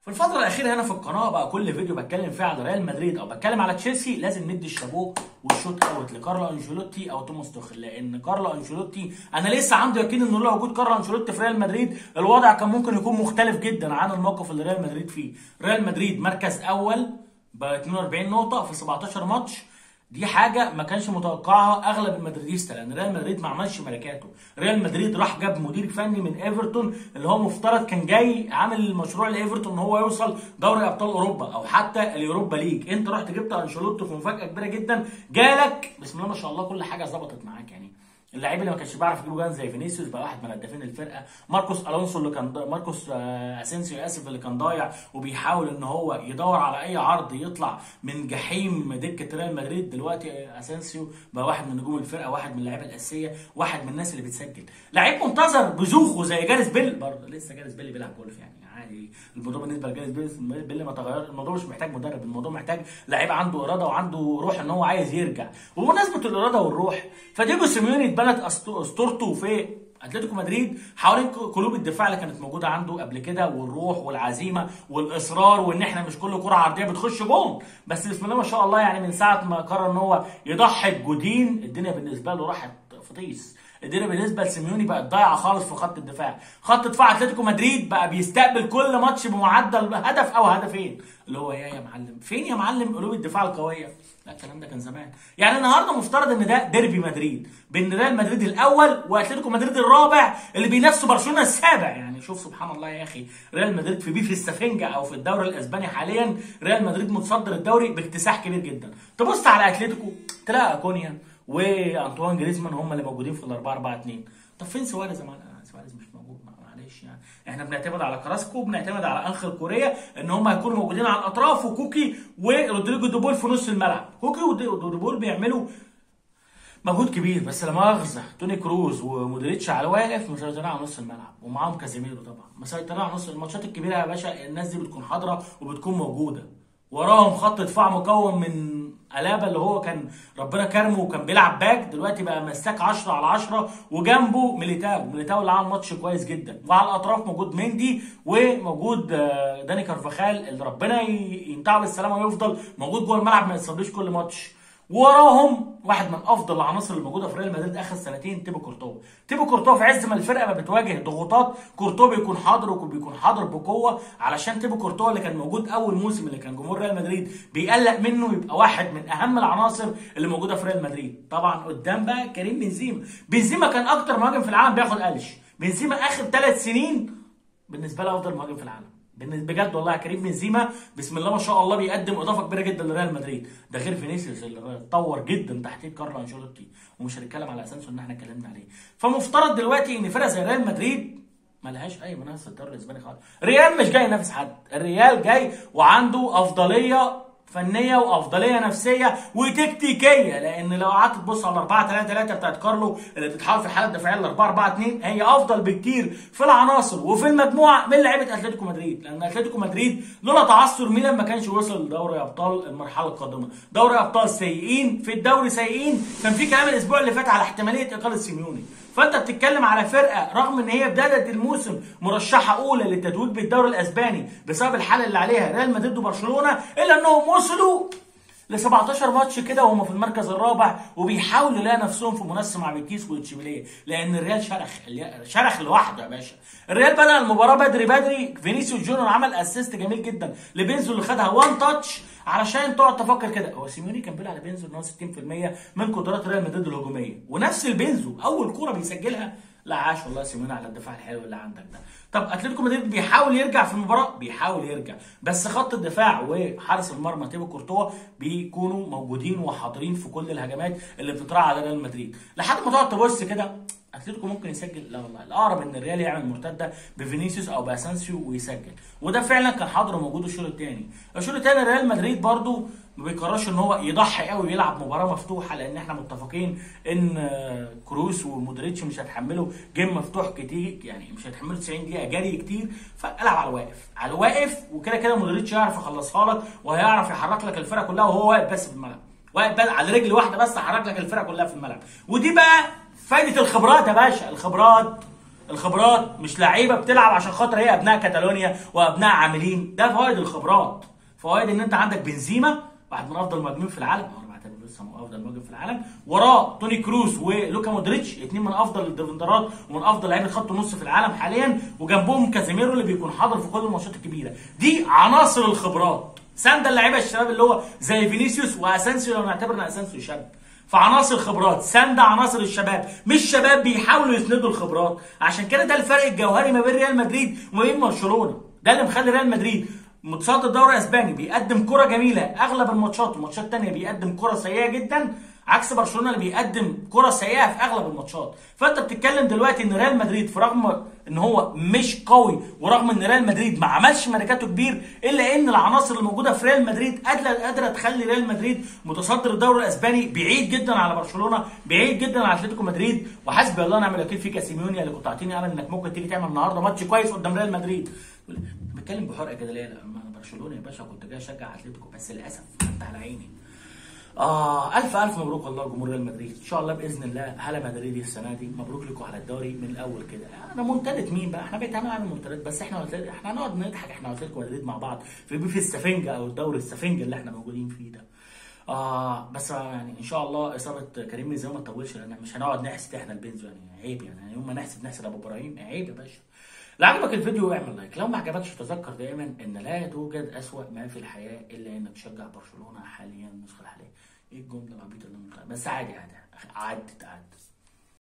في الفترة الأخيرة هنا في القناة بقى كل فيديو بتكلم فيه على ريال مدريد أو بتكلم على تشيلسي لازم ندي الشابوه والشوت أوت لكارلو أنشيلوتي أو توماس توخيل لأن كارلو أنشيلوتي أنا لسه عندي يقين إن لولا وجود كارلو أنشيلوتي في ريال مدريد الوضع كان ممكن يكون مختلف جدا عن الموقف اللي ريال مدريد فيه ريال مدريد مركز أول ب 42 نقطة في 17 ماتش دي حاجه ما كانش متوقعها اغلب المدريديستا لان ريال مدريد ما عملش ملكاته ريال مدريد راح جاب مدير فني من ايفرتون اللي هو مفترض كان جاي عامل المشروع لايفرتون ان هو يوصل دوري ابطال اوروبا او حتى اليوروبا ليج انت رحت جبت انشيلوتي في مفاجاه كبيره جدا جالك بسم الله ما شاء الله كل حاجه ظبطت معاك يعني اللعيب اللي ما كانش بيعرف يجيب جوان زي فينيسيوس بقى واحد من هدافين الفرقه ماركوس الونسو اللي كان ضا... ماركوس آه اسينسيو اسف اللي كان ضايع وبيحاول ان هو يدور على اي عرض يطلع من جحيم دكه ريال مدريد دلوقتي اسينسيو بقى واحد من نجوم الفرقه واحد من اللعيبه الاساسيه واحد من الناس اللي بتسجل لعيب منتظر بزوخه زي جاريس بيل برضه لسه جاريس بيل بيلعب جولف يعني عادي الموضوع بالنسبه لجاريس بيل بيل ما تغير الموضوع مش محتاج مدرب الموضوع محتاج لعيب عنده اراده وعنده روح ان هو عايز يرجع وبمناسبه الاراده والروح فديجو سيميوني اتبنت اسطورته في اتلتيكو مدريد حوالين قلوب الدفاع اللي كانت موجوده عنده قبل كده والروح والعزيمه والاصرار وان احنا مش كل كره عرضيه بتخش جون بس بسم الله ما شاء الله يعني من ساعه ما قرر ان هو يضحي بجودين الدنيا بالنسبه له راحت فطيس الدنيا بالنسبه لسيميوني بقت ضايعه خالص في خط الدفاع خط دفاع اتلتيكو مدريد بقى بيستقبل كل ماتش بمعدل هدف او هدفين اللي هو يا يا معلم فين يا معلم قلوب الدفاع القويه لا الكلام ده كان زمان يعني النهارده مفترض ان ده ديربي مدريد بين ريال مدريد الاول واتلتيكو مدريد الرابع اللي بينافسوا برشلونه السابع يعني شوف سبحان الله يا اخي ريال مدريد في بيف السفنجه او في الدوري الاسباني حاليا ريال مدريد متصدر الدوري باكتساح كبير جدا تبص على اتلتيكو تلاقي اكونيا وانطوان جريزمان هم اللي موجودين في ال 4 4 2 طب فين سواريز يا سواريز مش موجود معلش يعني احنا بنعتمد على كراسكو وبنعتمد على انخل كوريا ان هم هيكونوا موجودين على الاطراف وكوكي ورودريجو دوبول في نص الملعب كوكي ودوبول بيعملوا مجهود كبير بس لا مؤاخذه توني كروز ومودريتش على واقف مسيطرين على نص الملعب ومعاهم كازيميرو طبعا مسيطرين على نص الماتشات الكبيره يا باشا الناس دي بتكون حاضره وبتكون موجوده وراهم خط دفاع مكون من الابا اللي هو كان ربنا كرمه وكان بيلعب باك دلوقتي بقى مساك 10 على 10 وجنبه ميليتاو ميليتاو اللي عمل ماتش كويس جدا وعلى الاطراف موجود مندي وموجود داني كارفاخال اللي ربنا ينتهي بالسلامه ويفضل موجود جوه الملعب ما يتصابليش كل ماتش وراهم واحد من افضل العناصر اللي موجوده في ريال مدريد اخر سنتين تيبو كورتوا تيبو كورتوا في عز ما الفرقه ما بتواجه ضغوطات كورتوا بيكون حاضر وبيكون حاضر بقوه علشان تيبو كورتوا اللي كان موجود اول موسم اللي كان جمهور ريال مدريد بيقلق منه يبقى واحد من اهم العناصر اللي موجوده في ريال مدريد طبعا قدام بقى كريم بنزيما بنزيما كان اكتر مهاجم في العالم بياخد قلش بنزيما اخر ثلاث سنين بالنسبه له افضل مهاجم في العالم بجد والله يا كريم بنزيما بسم الله ما شاء الله بيقدم اضافه كبيره جدا لريال مدريد ده غير فينيسيوس اللي اتطور جدا تحت كارلو انشيلوتي ومش هنتكلم على اسانسو ان احنا اتكلمنا عليه فمفترض دلوقتي ان فرقه زي ريال مدريد ملهاش اي منافسه الدوري الاسباني خالص ريال مش جاي ينافس حد الريال جاي وعنده افضليه فنيه وافضليه نفسيه وتكتيكيه لان لو قعدت تبص على 4 3 3 بتاعت كارلو اللي بتتحول في الحاله الدفاعيه ل 4 4 2 هي افضل بكتير في العناصر وفي المجموعه من لعيبه اتلتيكو مدريد لان اتلتيكو مدريد لولا تعثر ميلان ما كانش وصل لدوري ابطال المرحله القادمه دوري ابطال سيئين في الدوري سيئين كان في كلام الاسبوع اللي فات على احتماليه اقاله سيميوني فانت بتتكلم على فرقه رغم ان هي بدايه الموسم مرشحه اولى للتتويج بالدوري الاسباني بسبب الحاله اللي عليها ريال مدريد وبرشلونه الا انهم وصلوا ل 17 ماتش كده وهم في المركز الرابع وبيحاولوا يلاقي نفسهم في منافسه مع بيتيس وتشيبيليه لان الريال شرخ شرخ لوحده يا باشا الريال بدا المباراه بدري بدري فينيسيوس جونيور عمل اسيست جميل جدا لبنزو اللي خدها وان تاتش علشان تقعد تفكر كده هو سيميوني كان بيقول على بنزو ان هو 60% من قدرات ريال مدريد الهجوميه ونفس البنزو اول كوره بيسجلها لا عاش والله سيميوني على الدفاع الحلو اللي عندك ده طب اتلتيكو مدريد بيحاول يرجع في المباراه بيحاول يرجع بس خط الدفاع وحارس المرمى تيبو كورتوا بيكونوا موجودين وحاضرين في كل الهجمات اللي بتتراعى على ريال مدريد لحد ما تقعد تبص كده اتلتيكو ممكن يسجل لا والله الاقرب ان الريال يعمل مرتده بفينيسيوس او باسانسيو ويسجل وده فعلا كان حاضر وموجود الشوط الثاني الشوط الثاني ريال مدريد برده ما بيقررش ان هو يضحي قوي ويلعب مباراه مفتوحه لان احنا متفقين ان كروس ومودريتش مش هيتحملوا جيم مفتوح كتير يعني مش هيتحملوا 90 دقيقه جري كتير فالعب على الواقف على الواقف وكده كده مودريتش يعرف يخلصها لك وهيعرف يحرك لك الفرقه كلها وهو واقف بس في الملعب واقف على رجل واحده بس حرك لك الفرقه كلها في الملعب ودي بقى فايده الخبرات يا باشا الخبرات الخبرات مش لعيبه بتلعب عشان خاطر هي ابناء كاتالونيا وابناء عاملين ده فوائد الخبرات فوائد ان انت عندك بنزيما واحد من افضل المهاجمين في العالم انا بعتبره لسه من افضل مهاجم في العالم وراه توني كروس ولوكا مودريتش اثنين من افضل الديفندرات ومن افضل لعيبه خط النص في العالم حاليا وجنبهم كازيميرو اللي بيكون حاضر في كل الماتشات الكبيره دي عناصر الخبرات سند اللعيبه الشباب اللي هو زي فينيسيوس واسانسيو لو نعتبر ان اسانسيو شاب فعناصر خبرات سند عناصر الشباب مش شباب بيحاولوا يسندوا الخبرات عشان كده ده الفرق الجوهري ما بين ريال مدريد وما بين برشلونه ده اللي مخلي ريال مدريد متصدر الدوري الاسباني بيقدم كره جميله اغلب الماتشات وماتشات تانية بيقدم كره سيئه جدا عكس برشلونه اللي بيقدم كره سيئه في اغلب الماتشات فانت بتتكلم دلوقتي ان ريال مدريد في رغم ان هو مش قوي ورغم ان ريال مدريد ما عملش ماركاته كبير الا ان العناصر اللي موجوده في ريال مدريد قادره قادره تخلي ريال مدريد متصدر الدوري الاسباني بعيد جدا على برشلونه بعيد جدا على اتلتيكو مدريد وحسبي الله ونعم الوكيل فيك يا سيميوني اللي كنت عاطيني امل انك ممكن تيجي تعمل النهارده ماتش كويس قدام ريال مدريد بتكلم بحرقه كده ليه؟ لما انا برشلونه يا باشا كنت جاي اشجع اتلتيكو بس للاسف انت على عيني اه الف الف مبروك والله جمهور ريال مدريد ان شاء الله باذن الله هلا مدريدي السنه دي مبروك لكم على الدوري من الاول كده انا منتدى مين بقى احنا بنتعامل على المنتديات بس احنا قلت احنا هنقعد نضحك احنا واتلتيكو مدريد مع بعض في في السفنجه او الدوري السفنجه اللي احنا موجودين فيه ده اه بس يعني ان شاء الله اصابه كريم بنزيما ما تطولش لان مش هنقعد نحسد احنا البنزو يعني عيب يعني يوم ما نحسد نحسد ابو ابراهيم عيب يا باشا لو عجبك الفيديو اعمل لايك لو ما عجبكش تذكر دائما ان لا توجد اسوأ ما في الحياه الا انك تشجع برشلونه حاليا النسخه الحاليه ايه الجمله العبيطه اللي انا بس عادي عادي عدت عدت